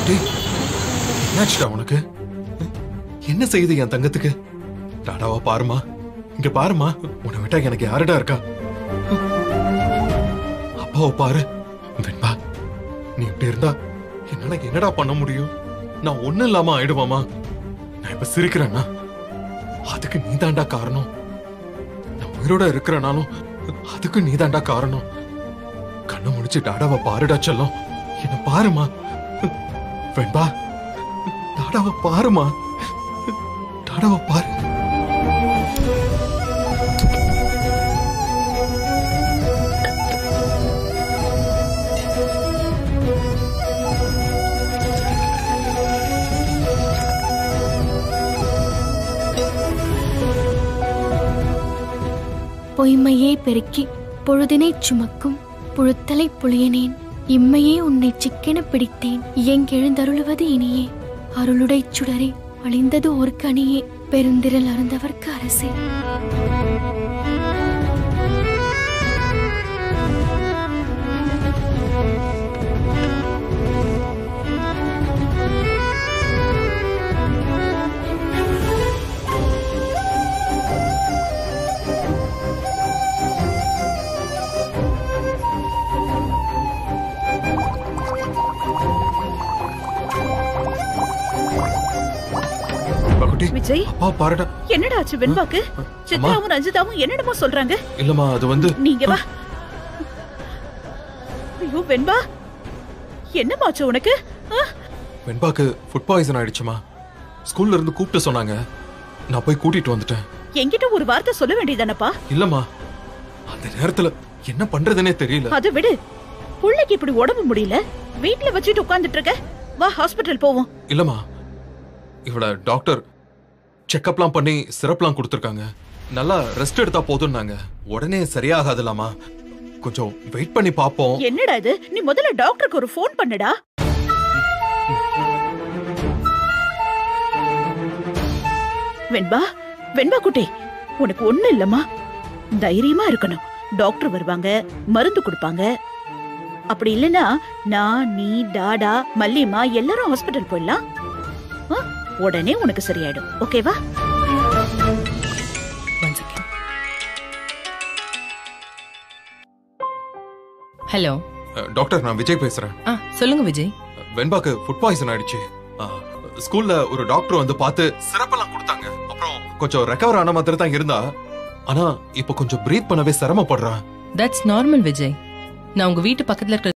டேய், என்னாச்சுடா உனக்கு என்ன செய்யுது என் தங்கத்துக்கு டாடாவா பாருமா இங்க பாருமா உன்னை விட்டா எனக்கு யாருடா இருக்கா அப்பாவை பாரு வெண்பா நீ இப்படி இருந்தா என்னால என்னடா பண்ண முடியும் நான் ஒண்ணும் இல்லாம ஆயிடுவாமா நான் இப்ப சிரிக்கிறேன்னா அதுக்கு நீதாண்டா காரணம் நான் உயிரோட இருக்கிறனாலும் அதுக்கு நீதாண்டா காரணம் கண்ணு முடிச்சு டாடாவை பாருடா செல்லம் என்ன பாருமா வெண்பா டாடாவை பாருமா டாடாவை பாரு பொய்மையே பெருக்கி பொழுதினைச் சுமக்கும் புழுத்தலை புளியனேன் இம்மையே உன்னை சிக்கென பிடித்தேன் இயங்கெழுந்தருளுவது இனியே அருளுடைச் சுடரே அழிந்தது ஒரு கனியே பெருந்திரல் அருந்தவர்க்கு அரசே பகுட்டி விஜய் அப்பா பாருடா என்னடா ஆச்சு வெண்பாக்கு சித்ராவும் ரஞ்சிதாவும் என்னென்னமோ சொல்றாங்க இல்லம்மா அது வந்து நீங்க வா ஐயோ வெண்பா என்னமாச்சு உனக்கு ஆ? வெண்பாக்கு ஃபுட் பாய்சன் ஆயிடுச்சுமா ஸ்கூல்ல இருந்து கூப்பிட்டு சொன்னாங்க நான் போய் கூட்டிட்டு வந்துட்டேன் என்கிட்ட ஒரு வார்த்தை சொல்ல வேண்டியதானப்பா இல்லம்மா அந்த நேரத்துல என்ன பண்றதுனே தெரியல அதை விடு புள்ளைக்கு இப்படி உடம்பு முடியல வீட்ல வச்சுட்டு உட்கார்ந்துட்டு இருக்க வா ஹாஸ்பிடல் போவோம் இல்லம்மா இவள டாக்டர் செக்கப்லாம் பண்ணி சிரப்லாம் கொடுத்துருக்காங்க நல்லா ரெஸ்ட் எடுத்தா போதும்னாங்க உடனே சரியாகாதுலாமா கொஞ்சம் வெயிட் பண்ணி பாப்போம் என்னடா இது நீ முதல்ல டாக்டருக்கு ஒரு ஃபோன் பண்ணுடா வெண்பா வெண்பா குட்டி உனக்கு ஒண்ணு இல்லம்மா தைரியமா இருக்கணும் டாக்டர் வருவாங்க மருந்து கொடுப்பாங்க அப்படி இல்லனா நான் நீ டாடா மல்லிமா எல்லாரும் ஹாஸ்பிடல் போயிடலாம் ஆ? உடனே உனக்கு சரியாயிடும் ஓகேவா ஹலோ அஹ், டாக்டர் நான் விஜய் பேசுறேன் ஆ சொல்லுங்க விஜய் வெண்பாக்கு ஃபுட் பாய்சன் ஆயிடுச்சு அஹ், ஸ்கூல்ல ஒரு டாக்டர் வந்து பார்த்து சிறப்பெல்லாம் கொடுத்தாங்க அப்புறம் கொஞ்சம் ரெக்கவர் ஆன மாதிரி தான் இருந்தா ஆனா இப்ப கொஞ்சம் பிரீத் பண்ணவே சிரமப்படுறா தட்ஸ் நார்மல் விஜய் நான் உங்க வீட்டு பக்கத்துல இருக்கிற